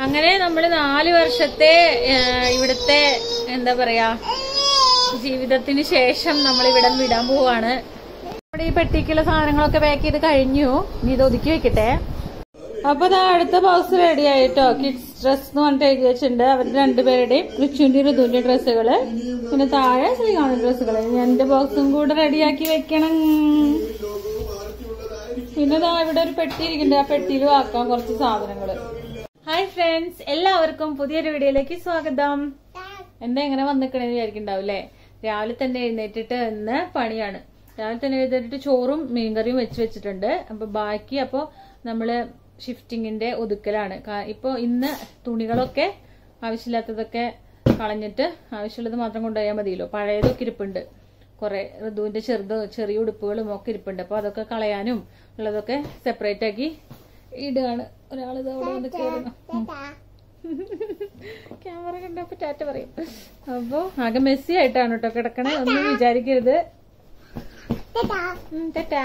അങ്ങനെ നമ്മൾ നാല് വർഷത്തെ ആ, ഇവിടുത്തെ എന്താ പറയാ ജീവിതത്തിന് ശേഷം നമ്മൾ ഇവിടെ വിടാൻ പോവാണ് നമ്മുടെ ഈ പെട്ടിക്കുള്ള സാധനങ്ങളൊക്കെ പാക്ക് ചെയ്ത് കഴിഞ്ഞു ഇനി ഇത് ഒതുക്കി വെക്കട്ടെ അപ്പൊ ദാ അടുത്ത ബോക്സ് റെഡി ആയിട്ടോ കിഡ്സ് ഡ്രസ് എന്ന് പറഞ്ഞിട്ട് എഴുതി വെച്ചിട്ടുണ്ട് അവരുടെ രണ്ടുപേരുടെയും റിച്ചുവിന്റെ ഋതുവിന്റെ ഡ്രസ്സുകള് പിന്നെ താഴെ ശ്രീകാന്ത് ഡ്രസ്സുകള് ഞാൻ എന്റെ ബോക്സും കൂടെ റെഡിയാക്കി വെക്കണം പിന്നെ ദാ ഇവിടെ ഒരു പെട്ടി ഇരിക്കുന്നുണ്ട് ആ പെട്ടിയിൽ ആക്കാം കുറച്ച് സാധനങ്ങള് ഹായ് ഫ്രണ്ട്സ് എല്ലാവർക്കും പുതിയൊരു വീഡിയോയിലേക്ക് സ്വാഗതം എന്താ എങ്ങനെ വന്നിക്കണെന്ന് വിചാരിക്കണ്ടാവൂലേ രാവിലെ തന്നെ എഴുന്നേറ്റിട്ട് ഇന്ന് പണിയാണ് രാവിലെ തന്നെ എഴുന്നേറ്റിട്ട് ചോറും മീൻകറിയും വെച്ച് വെച്ചിട്ടുണ്ട് അപ്പൊ ബാക്കി അപ്പോ നമ്മള് ഷിഫ്റ്റിങ്ങിന്റെ ഒതുക്കലാണ് കാ- ഇപ്പൊ ഇന്ന് തുണികളൊക്കെ ആവശ്യമില്ലാത്തതൊക്കെ കളഞ്ഞിട്ട് ആവശ്യമുള്ളത് മാത്രം കൊണ്ടുപോയാൽ മതിയല്ലോ പഴയതൊക്കെ ഇരിപ്പുണ്ട് കുറെ ഋതുവിന്റെ ചെറുത് ചെറിയ ഉടുപ്പുകളും ഒക്കെ ഇരിപ്പുണ്ട് അപ്പൊ അതൊക്കെ കളയാനും ഉള്ളതൊക്കെ സെപ്പറേറ്റ് ആക്കി ഇടുകയാണ് ഒരാളിത് അവിടെ വന്ന് കയറുന്നു ക്യാമറ കണ്ടപ്പോ ടാറ്റ പറയും അപ്പൊ ആകെ മെസ്സി ആയിട്ടാണ് കേട്ടോ കിടക്കണേ ഒന്നും വിചാരിക്കരുത് ഉം, ടാറ്റാ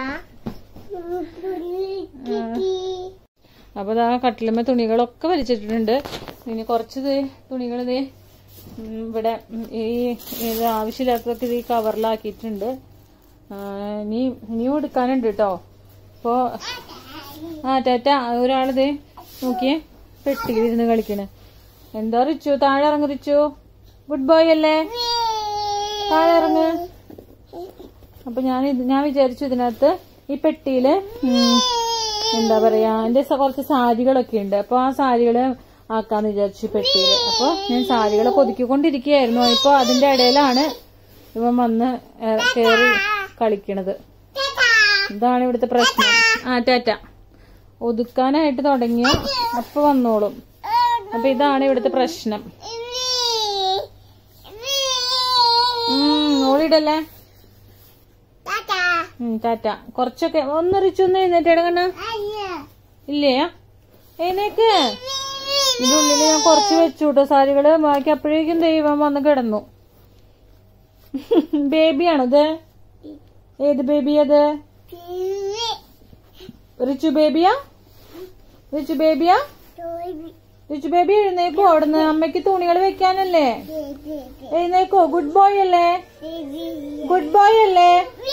അപ്പൊ ദാ കട്ടിലുമ്മ തുണികളൊക്കെ വലിച്ചിട്ടിട്ടുണ്ട് ഇനി കുറച്ച് തുണികൾ ഇതേ ഉം, ഇവിടെ ഉം, ഈ ഇത് ആവശ്യമില്ലാത്തതൊക്കെ ഇത് ഈ കവറിലാക്കിയിട്ടുണ്ട് ആ, ഇനി ഇനിയും എടുക്കാനുണ്ട് കേട്ടോ അപ്പോ ആ ടാറ്റ ഒരാളിത് നോക്കിയേ പെട്ടിയിലിരുന്ന് കളിക്കണ് എന്താ റിച്ചു താഴെ ഇറങ്ങ് റിച്ചു ഗുഡ് ബോയ് അല്ലേ താഴെ ഇറങ്ങ് അപ്പൊ ഞാൻ ഇത് ഞാൻ വിചാരിച്ചു ഇതിനകത്ത് ഈ പെട്ടിയില് ഉം, എന്താ പറയാ എന്റെ സ- കുറച്ച് സാരികളൊക്കെ ഉണ്ട് അപ്പൊ ആ സാരികള് ആക്കാന്ന് വിചാരിച്ചു ഈ പെട്ടിയില് അപ്പൊ ഞാൻ സാരികളൊക്കെ ഒതുക്കിക്കൊണ്ടിരിക്കുകയായിരുന്നു ഇപ്പൊ അതിന്റെ ഇടയിലാണ് ഇവൻ വന്ന് ഏ- കേറി കളിക്കണത് ഇതാണ് ഇവിടുത്തെ പ്രശ്നം ആ ടാറ്റ ഒതുക്കാനായിട്ട് തുടങ്ങിയ അപ്പൊ വന്നോളും അപ്പൊ ഇതാണ് ഇവിടുത്തെ പ്രശ്നം ഉം, ഓളിടല്ലേ ഉം, ടാറ്റ കുറച്ചൊക്കെ ഒന്ന് റിച്ചൊന്ന് എഴുന്നേറ്റ് കണ്ണ ഇല്ലേ എഴുന്നേക്ക് ഇതിന്റെ ഉള്ളിൽ ഞാൻ കുറച്ച് വെച്ചു കേട്ടോ സാരികള് ബാക്കി അപ്പോഴേക്കും ദൈവം വന്ന് കിടന്നു ബേബിയാണത് ഏത് ബേബി അത് റിച്ചു ബേബിയാ റിച്ചു ബേബിയാ റിച്ചു ബേബി എഴുന്നേക്കോ അവിടുന്ന് അമ്മയ്ക്ക് തുണികൾ വെക്കാനല്ലേ എഴുന്നേക്കോ ഗുഡ് ബോയ് അല്ലേ ഗുഡ് ബോയ് അല്ലേ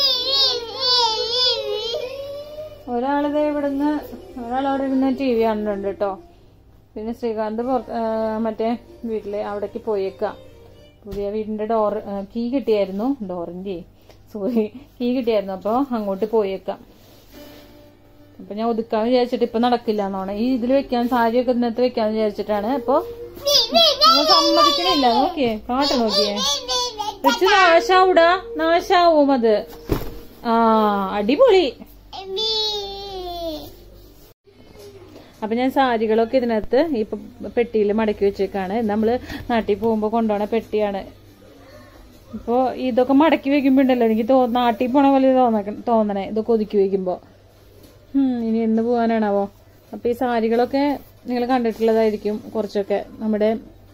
ഒരാളിത് ഇവിടുന്ന് ഒരാളവിടെ ഇരുന്ന് ടി വി കാണുന്നുണ്ട് കേട്ടോ പിന്നെ ശ്രീകാന്ത് പുറത്ത് ആ, മറ്റേ വീട്ടില് അവിടേക്ക് പോയേക്കാം പുതിയ വീടിന്റെ ഡോർ കീ കിട്ടിയായിരുന്നു ഡോറിന്റെ സോറി കീ കിട്ടിയായിരുന്നു അപ്പൊ അങ്ങോട്ട് പോയേക്കാം അപ്പൊ ഞാൻ ഒതുക്കാൻ വിചാരിച്ചിട്ട് ഇപ്പൊ നടക്കില്ല എന്നാണ് ഈ ഇതിൽ വെക്കാൻ സാരിയൊക്കെ ഇന്നത്തെ വെക്കാന്ന് വിചാരിച്ചിട്ടാണ് അപ്പൊ ഞാൻ സമ്മതിക്കണില്ല നോക്കിയേ കാട്ട് നോക്കിയേ വെച്ച് നാശാവൂടാ നാശാവും അത് ആ അടിപൊളി അപ്പൊ ഞാൻ സാരികളൊക്കെ ഇതിനകത്ത് ഈ പെട്ടിയിൽ മടക്കി വെച്ചേക്കാണ് നമ്മള് നാട്ടിൽ പോകുമ്പോ കൊണ്ടുപോണ പെട്ടിയാണ് ഇപ്പൊ ഇതൊക്കെ മടക്കി വെക്കുമ്പോണ്ടല്ലോ എനിക്ക് തോ നാട്ടിൽ പോണ പോലെ തോന്നണ തോന്നണേ ഇതൊക്കെ ഒതുക്കി വെക്കുമ്പോ ഉം, ഇനി എന്ന് പോകാനാണാവോ അപ്പൊ ഈ സാരികളൊക്കെ നിങ്ങൾ കണ്ടിട്ടുള്ളതായിരിക്കും കുറച്ചൊക്കെ നമ്മുടെ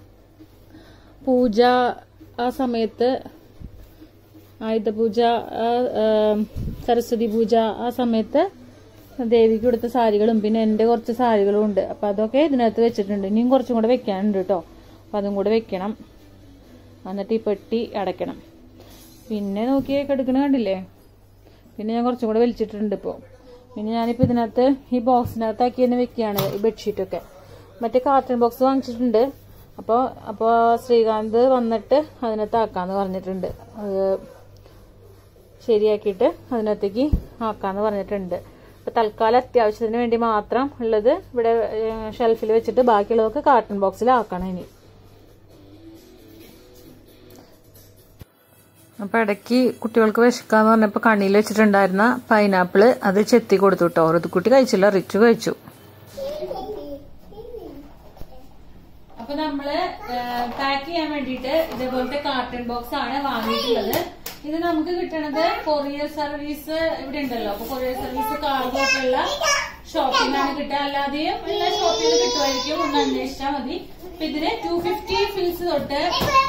പൂജ ആ സമയത്ത് ആയുധപൂജ ആ, ആം, സരസ്വതി പൂജ ആ സമയത്ത് ദേവിക്ക് കൊടുത്ത സാരികളും പിന്നെ എന്റെ കുറച്ച് സാരികളും ഉണ്ട് അപ്പൊ അതൊക്കെ ഇതിനകത്ത് വെച്ചിട്ടുണ്ട് ഇനിയും കുറച്ചും കൂടെ വെക്കാനുണ്ട് കേട്ടോ അപ്പൊ അതും കൂടെ വെക്കണം എന്നിട്ട് ഈ പെട്ടി അടയ്ക്കണം പിന്നെ നോക്കിയേ കിടക്കണ കണ്ടില്ലേ പിന്നെ ഞാൻ കുറച്ചും കൂടെ വലിച്ചിട്ടുണ്ട് ഇപ്പോൾ പിന്നെ ഞാനിപ്പോൾ ഇതിനകത്ത് ഈ ബോക്സിനകത്താക്കി തന്നെ വെക്കുകയാണ് ഈ ബെഡ്ഷീറ്റൊക്കെ മറ്റേ കാർട്ടൺ ബോക്സ് വാങ്ങിച്ചിട്ടുണ്ട് അപ്പോൾ അപ്പോൾ ശ്രീകാന്ത് വന്നിട്ട് അതിനകത്ത് ആക്കാന്ന് പറഞ്ഞിട്ടുണ്ട് അത് ശരിയാക്കിയിട്ട് അതിനകത്തേക്ക് ആക്കാന്ന് പറഞ്ഞിട്ടുണ്ട് അപ്പൊ തൽക്കാലം അത്യാവശ്യത്തിന് വേണ്ടി മാത്രം ഉള്ളത് ഇവിടെ ഷെൽഫിൽ വെച്ചിട്ട് ബാക്കിയുള്ളതൊക്കെ കാർട്ടൺ ബോക്സിൽ ആക്കണം ഇനി അപ്പൊ ഇടയ്ക്ക് കുട്ടികൾക്ക് വിശക്കാന്ന് പറഞ്ഞപ്പോ കണ്ണിയിൽ വെച്ചിട്ടുണ്ടായിരുന്ന പൈനാപ്പിള് അത് ചെത്തി കൊടുത്തു കേട്ടോ ഋതുക്കുട്ടി കഴിച്ചില്ല റിച്ചു കഴിച്ചു അപ്പൊ നമ്മള് പാക്ക് ചെയ്യാൻ വേണ്ടിയിട്ട് ഇതേപോലത്തെ കാർട്ടൺ ബോക്സ് ആണ് വാങ്ങിയിട്ടുള്ളത് ഇത് നമുക്ക് കിട്ടണത് കൊറിയർ സർവീസ് ഇവിടെ ഉണ്ടല്ലോ അപ്പൊ കൊറിയർ സർവീസ് കാർഗോ ഒക്കെ ഉള്ള ഷോപ്പിംഗാണ് കിട്ടുക അല്ലാതെയും എല്ലാ ഷോപ്പിലും കിട്ടുമായിരിക്കും ഒന്ന് അന്വേഷിച്ചാൽ മതി അപ്പൊ ഇതിന് ടു ഫിഫ്റ്റി ഫിൽസ് തൊട്ട്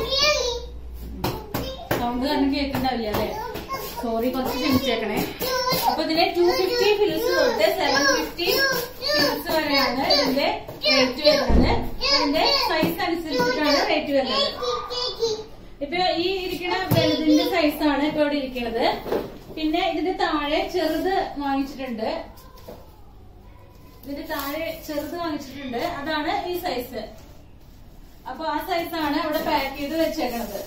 സൗണ്ട് കാരണം കേൾക്കണ്ടാവില്ല അല്ലേ സോറി കുറച്ച് ക്ഷമിച്ചേക്കണേ അപ്പൊ ഇതിന് ടു ഫിഫ്റ്റി ഫിൽസ് തൊട്ട് സെവൻ ഫിഫ്റ്റി ഫിൽസ് വരെയാണ് ഇതിന്റെ റേറ്റ് വരുന്നത് അനുസരിച്ചിട്ടാണ് റേറ്റ് വരുന്നത് ഇപ്പൊ ഈ ഇരിക്കുന്ന വലുതിന്റെ സൈസാണ് ഇപ്പൊ ഇവിടെ ഇരിക്കുന്നത് പിന്നെ ഇതിന്റെ താഴെ ചെറുത് വാങ്ങിച്ചിട്ടുണ്ട് ഇതിന്റെ താഴെ ചെറുത് വാങ്ങിച്ചിട്ടുണ്ട് അതാണ് ഈ സൈസ് അപ്പൊ ആ സൈസാണ് ഇവിടെ പാക്ക് ചെയ്ത് വെച്ചേക്കണത്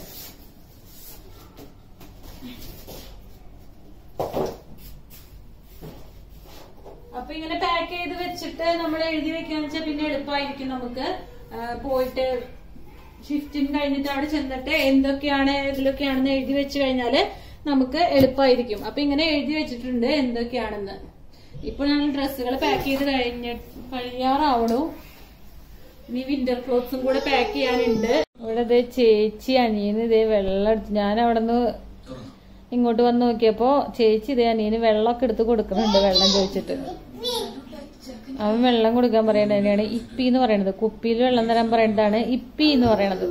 അപ്പൊ ഇങ്ങനെ പാക്ക് ചെയ്ത് വെച്ചിട്ട് നമ്മൾ എഴുതി വെക്കാന്ന് വെച്ചാൽ പിന്നെ എളുപ്പമായിരിക്കും നമുക്ക് ആ, പോയിട്ട് ഷിഫ്റ്റിംഗ് കഴിഞ്ഞിട്ട് അവിടെ ചെന്നിട്ട് എന്തൊക്കെയാണ് ഇതിലൊക്കെയാണെന്ന് എഴുതി വെച്ച് കഴിഞ്ഞാല് നമുക്ക് എളുപ്പമായിരിക്കും അപ്പൊ ഇങ്ങനെ എഴുതി വെച്ചിട്ടുണ്ട് എന്തൊക്കെയാണെന്ന് ഇപ്പൊ ഞാൻ ഡ്രസ്സുകൾ പാക്ക് ചെയ്ത് കഴിഞ്ഞ കഴിയാറാവണു ഇനി വിന്റർ ക്ലോത്ത്സും കൂടെ പാക്ക് ചെയ്യാനുണ്ട് ഇവിടെ ദേ ചേച്ചി അനിയന് ഇതേ വെള്ളം എടുത്ത് ഞാൻ അവിടെ നിന്ന് ഇങ്ങോട്ട് വന്ന് നോക്കിയപ്പോ ചേച്ചി ഇതേ അനിയന് വെള്ളമൊക്കെ എടുത്ത് കൊടുക്കുന്നുണ്ട് വെള്ളം ചോദിച്ചിട്ട് അവൻ വെള്ളം കൊടുക്കാൻ പറയണതിനാണ് ഇപ്പി എന്ന് പറയണത് കുപ്പിയിൽ വെള്ളം തരാൻ പറയേണ്ടതാണ് ഇപ്പി എന്ന് പറയണത്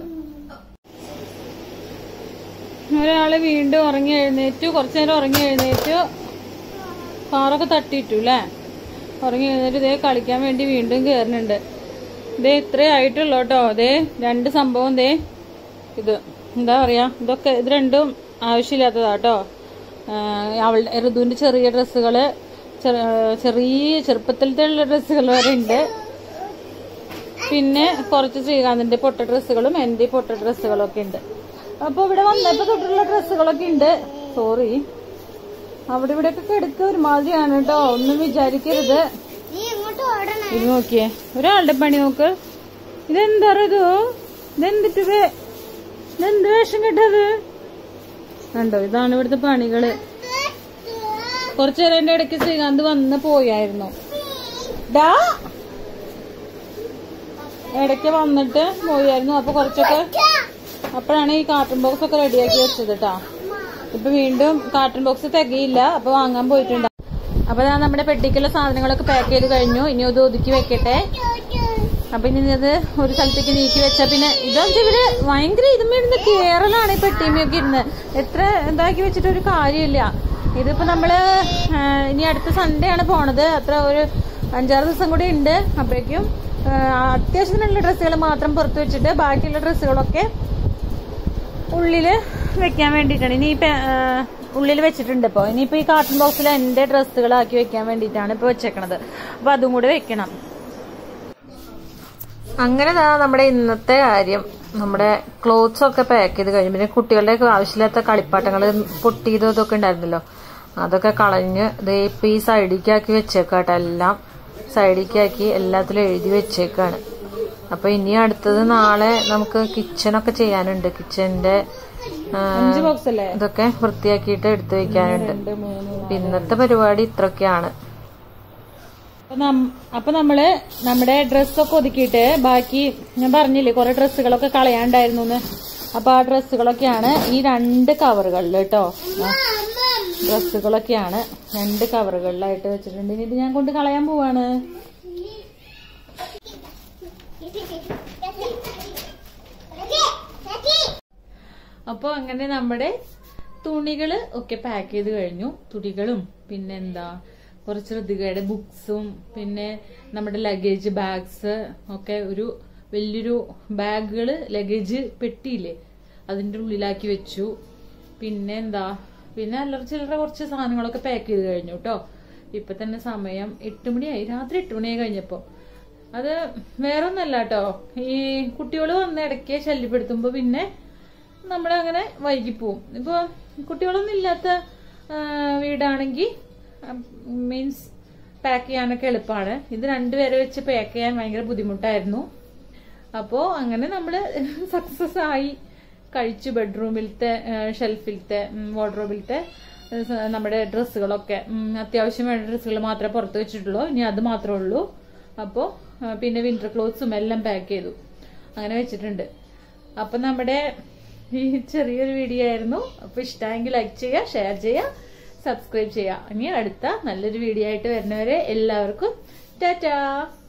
ഒരാള് വീണ്ടും ഉറങ്ങി എഴുന്നേറ്റു കുറച്ചു നേരം ഉറങ്ങി എഴുന്നേറ്റു കാറൊക്കെ തട്ടിയിട്ടു അല്ലേ ഉറങ്ങി എഴുന്നേറ്റ് ഇതേ കളിക്കാൻ വേണ്ടി വീണ്ടും കയറുന്നുണ്ട് ഇതേ ഇത്രേ ആയിട്ടുള്ളൂ കേട്ടോ ഇതേ രണ്ട് സംഭവം ദേ ഇത് എന്താ പറയാ ഇതൊക്കെ ഇത് രണ്ടും ആവശ്യമില്ലാത്തതാ കേട്ടോ അവളുടെ ഋതുവിന്റെ ചെറിയ ഡ്രസ്സുകള് ചെറ- ചെറിയ ചെറുപ്പത്തിലത്തെ ഉള്ള ഡ്രസ്സുകൾ വരെ ഉണ്ട് പിന്നെ കുറച്ച് ശ്രീകാന്തിന്റെ പൊട്ട ഡ്രസ്സുകളും എന്റെ പൊട്ട ഡ്രസ്സുകളും ഒക്കെ ഉണ്ട് അപ്പൊ ഇവിടെ വന്നപ്പോ തൊട്ടുള്ള ഡ്രസ്സുകളൊക്കെ ഉണ്ട് സോറി അവിടെ ഇവിടെ ഒക്കെ കിടക്കുക ഒരുമാതിരിയാണ് കേട്ടോ ഒന്നും വിചാരിക്കരുത് നീ ഇങ്ങോട്ട് ഓടണം ഇത് നോക്കിയേ ഒരാളുടെ പണി നോക്ക് ഇതെന്താ ഇത് ഇതെന്തിട്ട് വേ ഇതെന്ത് വേഷം കെട്ടത് കണ്ടോ ഇതാണ് ഇവിടുത്തെ പണികള് കുറച്ചു നേരം എന്റെ ഇടയ്ക്ക് ശ്രീകാന്ത് വന്ന് പോയായിരുന്നു ഡാ ഇടയ്ക്ക് വന്നിട്ട് പോയായിരുന്നു അപ്പൊ കുറച്ചൊക്കെ അപ്പോഴാണ് ഈ കാർട്ടൺ ബോക്സ് ഒക്കെ റെഡിയാക്കി വെച്ചത് കേട്ടോ ഇപ്പൊ വീണ്ടും കാർട്ടൺ ബോക്സ് തികയില്ല അപ്പൊ വാങ്ങാൻ പോയിട്ടുണ്ട് അപ്പൊ ഞാൻ നമ്മുടെ പെട്ടിക്കുള്ള സാധനങ്ങളൊക്കെ പാക്ക് ചെയ്ത് കഴിഞ്ഞു ഇനി ഇത് ഒതുക്കി വെക്കട്ടെ അപ്പൊ ഇനി ഇത് ഒരു സ്ഥലത്തേക്ക് നീക്കി വെച്ചാ പിന്നെ ഇതാ ഇവര് ഭയങ്കര ഇതുമ്മയിരുന്ന് കേറലാണ് ഈ പെട്ടിമയൊക്കെ ഇരുന്ന് എത്ര ഇതാക്കി വെച്ചിട്ട് ഒരു കാര്യമില്ല ഇതിപ്പോ നമ്മള് ആ, ഇനി അടുത്ത സൺഡേ ആണ് പോണത് അത്ര ഒരു അഞ്ചാറ് ദിവസം കൂടി ഉണ്ട് അപ്പോഴേക്കും ആ, അത്യാവശ്യത്തിനുള്ള ഡ്രസ്സുകൾ മാത്രം പുറത്ത് വെച്ചിട്ട് ബാക്കിയുള്ള ഡ്രസ്സുകളൊക്കെ ഉള്ളില് വെക്കാൻ വേണ്ടിയിട്ടാണ് ഇനി ഇപ്പൊ ഉള്ളിൽ വെച്ചിട്ടുണ്ട് ഇപ്പൊ ഇനിയിപ്പോ ഈ കാർട്ടൺ ബോക്സിൽ എന്റെ ഡ്രസ്സുകളാക്കി വെക്കാൻ വേണ്ടിയിട്ടാണ് ഇപ്പൊ വെച്ചേക്കണത് അപ്പൊ അതും കൂടെ വെക്കണം അങ്ങനെ ദാ നമ്മുടെ ഇന്നത്തെ കാര്യം നമ്മുടെ ക്ലോത്ത്സ് ഒക്കെ പാക്ക് ചെയ്ത് കഴിഞ്ഞു പിന്നെ കുട്ടികളുടെ ഒക്കെ ആവശ്യമില്ലാത്ത കളിപ്പാട്ടങ്ങൾ പൊട്ടിയതും ഇതൊക്കെ ഉണ്ടായിരുന്നല്ലോ അതൊക്കെ കളഞ്ഞ് ദേ ഇപ്പൊ ഈ സൈഡിലേക്കാക്കി വെച്ചേക്കാട്ടോ എല്ലാം സൈഡിലേക്കാക്കി എല്ലാത്തിലും എഴുതി വെച്ചേക്കാണ് അപ്പൊ ഇനി അടുത്തത് നാളെ നമുക്ക് കിച്ചണൊക്കെ ചെയ്യാനുണ്ട് കിച്ചന്റെ ഇതൊക്കെ വൃത്തിയാക്കിയിട്ട് എടുത്തു വെക്കാനുണ്ട് അപ്പൊ ഇന്നത്തെ പരിപാടി ഇത്രയൊക്കെയാണ് അപ്പൊ നം- അപ്പൊ നമ്മള് നമ്മുടെ ഡ്രസ്സൊക്കെ ഒതുക്കിയിട്ട് ബാക്കി ഞാൻ പറഞ്ഞില്ലേ കുറെ ഡ്രസ്സുകളൊക്കെ കളയാണ്ടായിരുന്നു എന്ന് അപ്പൊ ആ ഡ്രസ്സുകളൊക്കെയാണ് ഈ രണ്ട് കവറുകളിൽ കേട്ടോ ഡ്രസ്സുകളൊക്കെയാണ് രണ്ട് കവറുകളിലായിട്ട് വെച്ചിട്ടുണ്ട് ഇനി ഇത് ഞാൻ കൊണ്ട് കളയാൻ പോവാണ് അപ്പോൾ അങ്ങനെ നമ്മുടെ തുണികൾ ഒക്കെ പാക്ക് ചെയ്ത് കഴിഞ്ഞു തുണികളും പിന്നെന്താ കുറച്ച് ഋതികയുടെ ബുക്സും പിന്നെ നമ്മുടെ ലഗേജ് ബാഗ്സ് ഒക്കെ ഒരു വലിയൊരു ബാഗുകൾ ലഗേജ് പെട്ടിയില്ലേ അതിന്റെ ഉള്ളിലാക്കി വെച്ചു പിന്നെ എന്താ പിന്നെ അല്ലറ ചില്ലറ കുറച്ച് സാധനങ്ങളൊക്കെ പാക്ക് ചെയ്ത് കഴിഞ്ഞു കേട്ടോ ഇപ്പൊ തന്നെ സമയം എട്ട് മണിയായി രാത്രി എട്ട് മണിയായി കഴിഞ്ഞപ്പോ അത് വേറൊന്നല്ല കേട്ടോ ഈ കുട്ടികൾ വന്ന് ഇടയ്ക്ക് ശല്യപ്പെടുത്തുമ്പോ പിന്നെ നമ്മളങ്ങനെ വൈകിപ്പോവും ഇപ്പൊ കുട്ടികളൊന്നും ഇല്ലാത്ത ആ, വീടാണെങ്കിൽ മീൻസ് പാക്ക് ചെയ്യാനൊക്കെ എളുപ്പമാണ് ഇത് രണ്ടുപേരെ വെച്ച് പാക്ക് ചെയ്യാൻ ഭയങ്കര ബുദ്ധിമുട്ടായിരുന്നു അപ്പോൾ അങ്ങനെ നമ്മൾ സക്സസ് ആയി കഴിച്ചു ബെഡ്റൂമിലത്തെ ഷെൽഫിലത്തെ വാർഡ്രോബിലത്തെ നമ്മുടെ ഡ്രസ്സുകളൊക്കെ ഉം, അത്യാവശ്യം വേണ്ട ഡ്രസ്സുകൾ മാത്രമേ പുറത്ത് വെച്ചിട്ടുള്ളൂ ഇനി അത് മാത്രമേ ഉള്ളൂ അപ്പോൾ പിന്നെ വിന്റർ ക്ലോത്ത്സും എല്ലാം പാക്ക് ചെയ്തു അങ്ങനെ വെച്ചിട്ടുണ്ട് അപ്പൊ നമ്മുടെ ഈ ചെറിയൊരു വീഡിയോ ആയിരുന്നു അപ്പൊ ഇഷ്ടമെങ്കിൽ ലൈക്ക് ചെയ്യുക ഷെയർ ചെയ്യുക സബ്സ്ക്രൈബ് ചെയ്യുക ഇനി അടുത്ത നല്ലൊരു വീഡിയോ ആയിട്ട് വരുന്നവരെ എല്ലാവർക്കും ടാറ്റാ